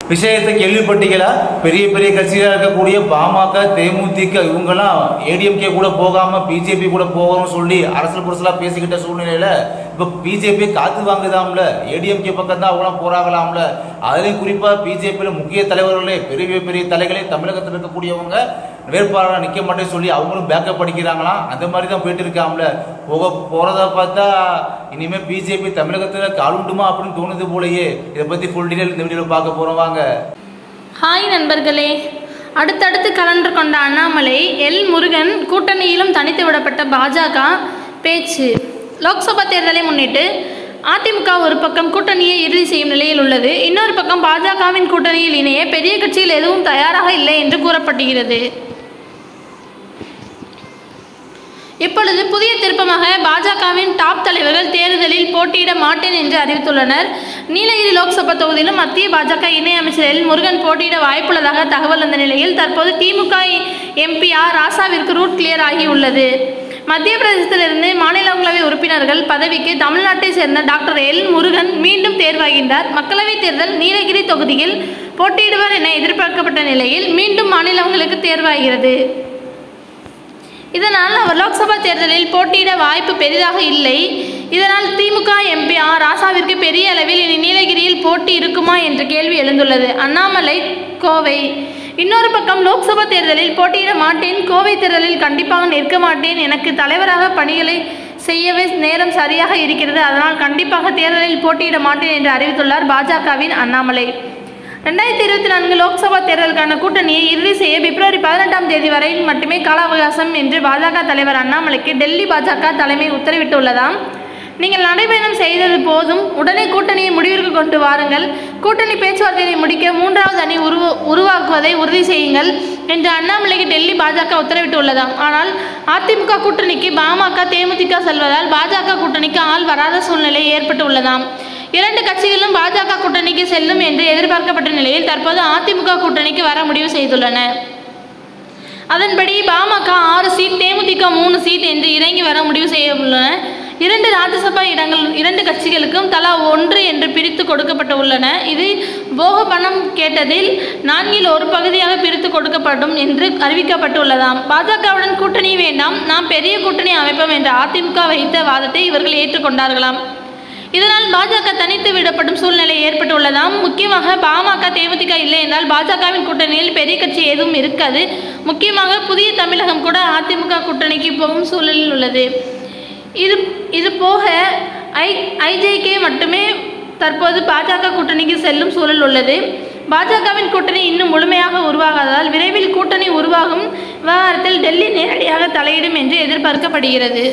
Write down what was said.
விஷயத்தை கேள்விப்பட்டீங்களா பெரிய பெரிய கட்சிகளா இருக்கக்கூடிய பாமக தேமுதிக இவங்கெல்லாம் ஏடிஎம்கே கூட போகாம பிஜேபி கூட போகணும்னு சொல்லி அரசியல் புரசலா பேசிக்கிட்ட சூழ்நிலையில இப்ப பிஜேபி காத்து வாங்குதாம்ல ஏடிஎம்கே பக்கம் தான் அவங்களாம் போறாங்களாம்ல அதுலயும் குறிப்பா பிஜேபியில முக்கிய தலைவர்களே பெரிய பெரிய தலைகளே தமிழகத்தில் இருக்கக்கூடியவங்க வேட்பாளராக நிக்க மாட்டேன்னு சொல்லி அவங்களும் பேக்கப் படிக்கிறாங்களாம் அந்த மாதிரி தான் போயிட்டு இருக்காம்ல போக போறதா பார்த்தா இனிமே பிஜேபி தமிழகத்துல காலுண்டுமா அப்படின்னு தோணுது போலயே இதை பத்தி ஃபுல் டீடைல் இந்த வீடியோல பார்க்க போறோம் வாங்க ஹாய் நண்பர்களே அடுத்தடுத்து கலந்து கொண்ட அண்ணாமலை எல் முருகன் கூட்டணியிலும் தனித்து விடப்பட்ட பாஜக பேச்சு லோக்சபா தேர்தலை முன்னிட்டு அதிமுக ஒரு பக்கம் கூட்டணியை இறுதி செய்யும் நிலையில் உள்ளது இன்னொரு பக்கம் பாஜகவின் கூட்டணியில் இணைய பெரிய கட்சியில் எதுவும் தயாராக இல்லை என்று கூறப்படுகிறது இப்பொழுது புதிய திருப்பமாக பாஜகவின் டாப் தலைவர்கள் தேர்தலில் போட்டியிட மாட்டேன் என்று அறிவித்துள்ளனர் நீலகிரி லோக்சபா தொகுதியிலும் மத்திய பாஜக இணை அமைச்சர் எல் முருகன் போட்டியிட வாய்ப்புள்ளதாக தகவல் வந்த நிலையில் தற்போது திமுக எம்பி ஆர் ராசாவிற்கு ரூட் கிளியர் ஆகியுள்ளது மத்திய பிரதேசத்திலிருந்து மாநிலங்களவை உறுப்பினர்கள் பதவிக்கு தமிழ்நாட்டை சேர்ந்த டாக்டர் எல் முருகன் மீண்டும் தேர்வாகின்றார் மக்களவைத் தேர்தல் நீலகிரி தொகுதியில் போட்டியிடுவார் என எதிர்பார்க்கப்பட்ட நிலையில் மீண்டும் மாநிலங்களுக்கு தேர்வாகிறது இதனால் அவர் லோக்சபா தேர்தலில் போட்டியிட வாய்ப்பு பெரிதாக இல்லை இதனால் திமுக எம்பி ஆர் ராசாவிற்கு பெரிய அளவில் இனி நீலகிரியில் போட்டி இருக்குமா என்ற கேள்வி எழுந்துள்ளது அண்ணாமலை கோவை இன்னொரு பக்கம் லோக்சபா தேர்தலில் போட்டியிட மாட்டேன் கோவை தேர்தலில் கண்டிப்பாக நிற்க மாட்டேன் எனக்கு தலைவராக பணிகளை செய்யவே நேரம் சரியாக இருக்கிறது அதனால் கண்டிப்பாக தேர்தலில் போட்டியிட மாட்டேன் என்று அறிவித்துள்ளார் பாஜகவின் அண்ணாமலை ரெண்டாயிரத்தி இருபத்தி நான்கு லோக்சபா தேர்தலுக்கான கூட்டணியை இறுதி செய்ய பிப்ரவரி பதினெட்டாம் தேதி வரை மட்டுமே கால அவகாசம் என்று பாஜக தலைவர் அண்ணாமலைக்கு டெல்லி பாஜக தலைமை உத்தரவிட்டுள்ளதாம் நீங்கள் நடைபயணம் செய்தது போதும் உடனே கூட்டணியை முடிவிற்கு கொண்டு வாருங்கள் கூட்டணி பேச்சுவார்த்தையை முடிக்க மூன்றாவது அணி உருவ உருவாக்குவதை உறுதி செய்யுங்கள் என்று அண்ணாமலைக்கு டெல்லி பாஜக உத்தரவிட்டுள்ளதாம் ஆனால் அதிமுக கூட்டணிக்கு பாமக தேமுதிக செல்வதால் பாஜக கூட்டணிக்கு ஆள் வராத சூழ்நிலை ஏற்பட்டு உள்ளதாம் இரண்டு கட்சிகளும் பாஜக கூட்டணிக்கு செல்லும் என்று எதிர்பார்க்கப்பட்ட நிலையில் தற்போது அதிமுக கூட்டணிக்கு வர முடிவு செய்துள்ளன அதன்படி பாமக ஆறு சீட் தேமுதிக மூணு சீட் என்று இறங்கி வர முடிவு செய்ய உள்ளன இரண்டு ராஜ்யசபா இடங்கள் இரண்டு கட்சிகளுக்கும் தலா ஒன்று என்று பிரித்து கொடுக்கப்பட்டு உள்ளன இது போக பணம் கேட்டதில் நான்கில் ஒரு பகுதியாக பிரித்து கொடுக்கப்படும் என்று அறிவிக்கப்பட்டுள்ளதாம் பாஜகவுடன் கூட்டணி வேண்டாம் நாம் பெரிய கூட்டணி அமைப்போம் என்ற அதிமுக வைத்த வாதத்தை இவர்கள் ஏற்றுக்கொண்டார்களாம் இதனால் பாஜக தனித்து விடப்படும் சூழ்நிலை ஏற்பட்டுள்ளதாம் முக்கியமாக பாமக தேமுதிக இல்லை என்றால் பாஜகவின் கூட்டணியில் பெரிய கட்சி எதுவும் இருக்காது முக்கியமாக புதிய தமிழகம் கூட அதிமுக கூட்டணிக்கு போகும் சூழலில் உள்ளது இது இது போக ஐ ஐஜேகே மட்டுமே தற்போது பாஜக கூட்டணிக்கு செல்லும் சூழல் உள்ளது பாஜகவின் கூட்டணி இன்னும் முழுமையாக உருவாகாததால் விரைவில் கூட்டணி உருவாகும் விவகாரத்தில் டெல்லி நேரடியாக தலையிடும் என்று எதிர்பார்க்கப்படுகிறது